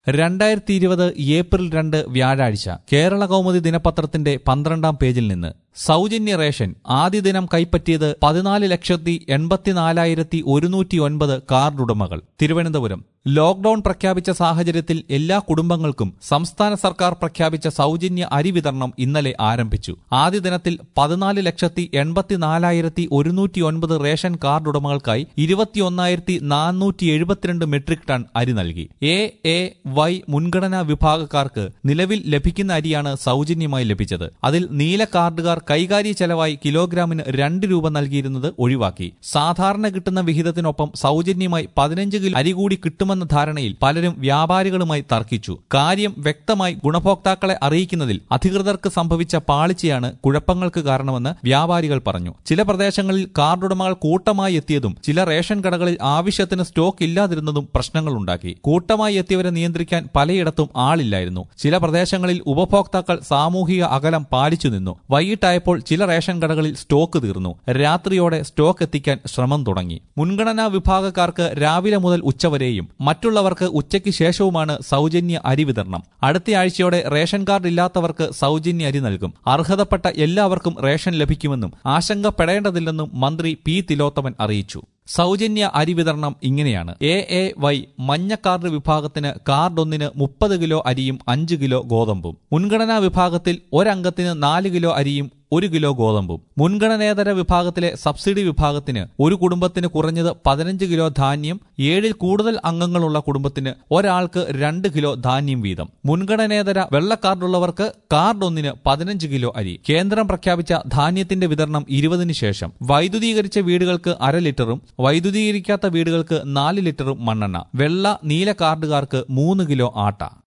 രണ്ടായിരത്തി ഇരുപത് ഏപ്രിൽ രണ്ട് വ്യാഴാഴ്ച കേരള കൗമുദി ദിനപത്രത്തിന്റെ പന്ത്രണ്ടാം പേജിൽ നിന്ന് സൗജന്യ റേഷൻ ആദ്യ ദിനം കൈപ്പറ്റിയത് പതിനാല് ലക്ഷത്തി എൺപത്തിനാലായിരത്തി ഒരുന്നൂറ്റി ഒൻപത് കാർഡുടമകൾ തിരുവനന്തപുരം ലോക്ഡൌൺ പ്രഖ്യാപിച്ച സാഹചര്യത്തിൽ എല്ലാ കുടുംബങ്ങൾക്കും സംസ്ഥാന സർക്കാർ പ്രഖ്യാപിച്ച സൗജന്യ അരി വിതരണം ഇന്നലെ ആരംഭിച്ചു ആദ്യ ദിനത്തിൽ പതിനാല് ലക്ഷത്തി എൺപത്തിനാലായിരത്തി ഒരുന്നൂറ്റി ഒൻപത് റേഷൻ കാർഡ് ഉടമകൾക്കായി ഇരുപത്തിയൊന്നായിരത്തി നാനൂറ്റി എഴുപത്തിരണ്ട് മെട്രിക് ടൺ അരി നൽകി എ എ വൈ മുൻഗണനാ വിഭാഗക്കാർക്ക് നിലവിൽ ലഭിക്കുന്ന അരിയാണ് സൗജന്യമായി ലഭിച്ചത് അതിൽ നീല കാർഡുകാർ കൈകാര്യ ചെലവായി കിലോഗ്രാമിന് രണ്ട് രൂപ നൽകിയിരുന്നത് ഒഴിവാക്കി സാധാരണ കിട്ടുന്ന വിഹിതത്തിനൊപ്പം സൗജന്യമായി പതിനഞ്ച് കിലോ അരി കൂടി കിട്ടുമെന്ന ധാരണയിൽ പലരും വ്യാപാരികളുമായി തർക്കിച്ചു കാര്യം വ്യക്തമായി ഗുണഭോക്താക്കളെ അറിയിക്കുന്നതിൽ അധികൃതർക്ക് സംഭവിച്ച പാളിച്ചയാണ് കുഴപ്പങ്ങൾക്ക് കാരണമെന്ന് വ്യാപാരികൾ പറഞ്ഞു ചില പ്രദേശങ്ങളിൽ കാർഡുടമകൾ കൂട്ടമായി എത്തിയതും ചില റേഷൻ കടകളിൽ ആവശ്യത്തിന് സ്റ്റോക്ക് ഇല്ലാതിരുന്നതും പ്രശ്നങ്ങളുണ്ടാക്കി കൂട്ടമായി എത്തിയവരെ നിയന്ത്രിക്കാൻ പലയിടത്തും ആളില്ലായിരുന്നു ചില പ്രദേശങ്ങളിൽ ഉപഭോക്താക്കൾ സാമൂഹിക അകലം പാലിച്ചു നിന്നു വൈകിട്ടായപ്പോൾ ചില റേഷൻ കടകളിൽ സ്റ്റോക്ക് തീർന്നു രാത്രിയോടെ സ്റ്റോക്ക് എത്തിക്കാൻ ശ്രമം തുടങ്ങി മുൻഗണനാ വിഭാഗക്കാർക്ക് രാവിലെ മുതൽ ഉച്ചവരെയും മറ്റുള്ളവർക്ക് ഉച്ചയ്ക്ക് ശേഷവുമാണ് സൗജന്യ അരി വിതരണം അടുത്ത റേഷൻ കാർഡ് ഇല്ലാത്തവർക്ക് സൗജന്യ അരി നൽകും അർഹതപ്പെട്ട എല്ലാവർക്കും റേഷൻ ലഭിക്കുമെന്നും ആശങ്കപ്പെടേണ്ടതില്ലെന്നും മന്ത്രി പി തിലോത്തമൻ അറിയിച്ചു സൗജന്യ അരി വിതരണം ഇങ്ങനെയാണ് എ എ വൈ മഞ്ഞ കാർഡ് വിഭാഗത്തിന് കാർഡ് ഒന്നിന് മുപ്പത് കിലോ അരിയും അഞ്ച് കിലോ ഗോതമ്പും മുൻഗണനാ വിഭാഗത്തിൽ ഒരംഗത്തിന് നാല് കിലോ അരിയും ഒരു കിലോ ഗോതമ്പും മുൻഗണനേതര വിഭാഗത്തിലെ സബ്സിഡി വിഭാഗത്തിന് ഒരു കുടുംബത്തിന് കുറഞ്ഞത് പതിനഞ്ച് കിലോ ധാന്യം ഏഴിൽ കൂടുതൽ അംഗങ്ങളുള്ള കുടുംബത്തിന് ഒരാൾക്ക് രണ്ട് കിലോ ധാന്യം വീതം മുൻഗണനേതര വെള്ള കാർഡുള്ളവർക്ക് കാർഡ് ഒന്നിന് പതിനഞ്ച് കിലോ അരി കേന്ദ്രം പ്രഖ്യാപിച്ച ധാന്യത്തിന്റെ വിതരണം ഇരുപതിനു ശേഷം വൈദ്യുതീകരിച്ച വീടുകൾക്ക് അര ലിറ്ററും വൈദ്യുതീകരിക്കാത്ത വീടുകൾക്ക് നാല് ലിറ്ററും മണ്ണെണ്ണ വെള്ള നീല കാർഡുകാർക്ക് മൂന്ന് കിലോ ആട്ട